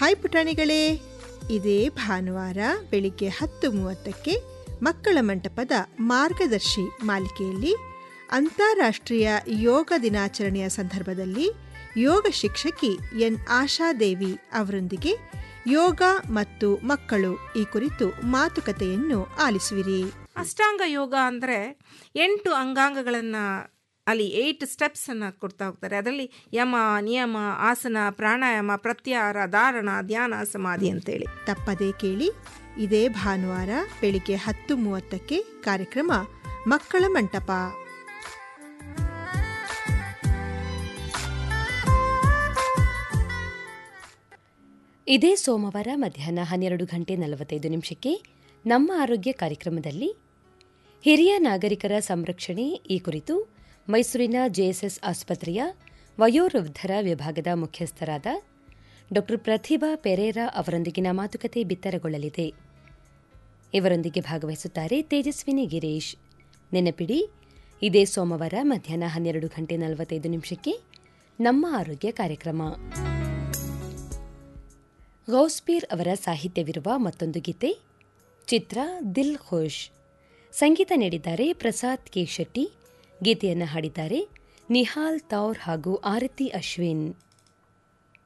hi ಪುಟಾಣಿಗಳೇ ಇದೇ ಭಾನುವಾರ ಬೆಳಿಗ್ಗೆ ಹತ್ತು ಮೂವತ್ತಕ್ಕೆ ಮಕ್ಕಳ ಮಂಟಪದ ಮಾರ್ಗದರ್ಶಿ ಮಾಲಿಕೆಯಲ್ಲಿ ಅಂತಾರಾಷ್ಟ್ರೀಯ ಯೋಗ ದಿನಾಚರಣೆಯ ಸಂದರ್ಭದಲ್ಲಿ ಯೋಗ ಶಿಕ್ಷಕಿ ಎನ್ ಆಶಾದೇವಿ ಅವರೊಂದಿಗೆ ಯೋಗ ಮತ್ತು ಮಕ್ಕಳು ಈ ಕುರಿತು ಮಾತುಕತೆಯನ್ನು ಆಲಿಸುವಿರಿ ಅಷ್ಟಾಂಗ ಯೋಗ ಅಂದರೆ ಎಂಟು ಅಂಗಾಂಗಗಳನ್ನು ಅಲ್ಲಿ ಏಯ್ಟ್ ಸ್ಟೆಪ್ಸನ್ನು ಕೊಡ್ತಾ ಹೋಗ್ತಾರೆ ಅದರಲ್ಲಿ ಯಮ ನಿಯಮ ಆಸನ ಪ್ರಾಣಾಯಾಮ ಪ್ರತ್ಯಾಹಾರ ಧಾರಣ ಧ್ಯಾನ ಸಮಾಧಿ ಅಂತೇಳಿ ತಪ್ಪದೇ ಕೇಳಿ ಇದೇ ಭಾನುವಾರ ಬೆಳಿಗ್ಗೆ ಹತ್ತು ಮೂವತ್ತಕ್ಕೆ ಕಾರ್ಯಕ್ರಮ ಮಕ್ಕಳ ಮಂಟಪ ಇದೇ ಸೋಮವಾರ ಮಧ್ಯಾಹ್ನ ಹನ್ನೆರಡು ಗಂಟೆ ನಲವತ್ತೈದು ನಿಮಿಷಕ್ಕೆ ನಮ್ಮ ಆರೋಗ್ಯ ಕಾರ್ಯಕ್ರಮದಲ್ಲಿ ಹಿರಿಯ ನಾಗರಿಕರ ಸಂರಕ್ಷಣೆ ಈ ಕುರಿತು ಮೈಸೂರಿನ ಜೆಎಸ್ಎಸ್ ಆಸ್ಪತ್ರೆಯ ವಯೋವೃದ್ಧರ ವಿಭಾಗದ ಮುಖ್ಯಸ್ಥರಾದ ಡಾ ಪ್ರತಿಭಾ ಪೆರೇರಾ ಅವರೊಂದಿಗಿನ ಮಾತುಕತೆ ಬಿತ್ತರಗೊಳ್ಳಲಿದೆ ಇವರೊಂದಿಗೆ ಭಾಗವಹಿಸುತ್ತಾರೆ ತೇಜಸ್ವಿನಿ ಗಿರೀಶ್ ನೆನಪಿಡಿ ಇದೇ ಸೋಮವಾರ ಮಧ್ಯಾಹ್ನ ಹನ್ನೆರಡು ಗಂಟೆ ನಲವತ್ತೈದು ನಿಮಿಷಕ್ಕೆ ನಮ್ಮ ಆರೋಗ್ಯ ಕಾರ್ಯಕ್ರಮ ಗೌಸ್ಪೀರ್ ಅವರ ಸಾಹಿತ್ಯವಿರುವ ಮತ್ತೊಂದು ಗೀತೆ ಚಿತ್ರ ದಿಲ್ ಖುಷ್ ಸಂಗೀತ ನೀಡಿದ್ದಾರೆ ಪ್ರಸಾದ್ ಕೆ ಶೆಟ್ಟಿ ಗೀತೆಯನ್ನು ಹಾಡಿದ್ದಾರೆ ನಿಹಾಲ್ ತೌರ್ ಹಾಗೂ ಆರತಿ ಅಶ್ವಿನ್